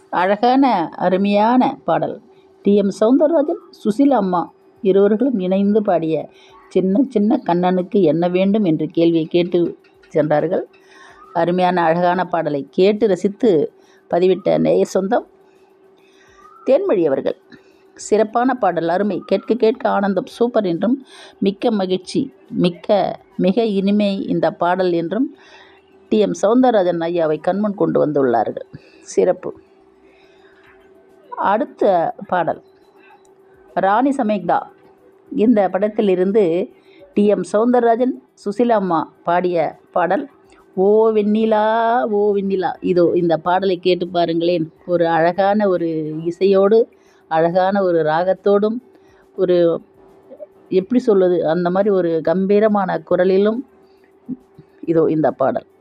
அழகான அருமையான பாடல் டி எம் சௌந்தரராஜன் சுசிலா அம்மா இருவர்களும் இணைந்து பாடிய சின்ன சின்ன கண்ணனுக்கு என்ன வேண்டும் என்ற கேள்வியை கேட்டு சென்றார்கள் அருமையான அழகான பாடலை கேட்டு ரசித்து பதிவிட்ட நேய சொந்தம் தேன்மொழி அவர்கள் சிறப்பான பாடல் அருமை கேட்க கேட்க ஆனந்தம் சூப்பர் என்றும் மிக்க மகிழ்ச்சி மிக்க மிக இனிமை இந்த பாடல் என்றும் டி எம் சௌந்தரராஜன் ஐயாவை கண்முன் கொண்டு வந்துள்ளார்கள் சிறப்பு அடுத்த பாடல் ராணி சமேக்தா இந்த படத்திலிருந்து டி எம் சௌந்தரராஜன் சுசிலா அம்மா பாடிய பாடல் ஓ வெண்ணிலா ஓ வெண்ணிலா இதோ இந்த பாடலை கேட்டு பாருங்களேன் ஒரு அழகான ஒரு இசையோடு அழகான ஒரு ராகத்தோடும் ஒரு எப்படி சொல்வது அந்த மாதிரி ஒரு கம்பீரமான குரலிலும் இதோ இந்த பாடல்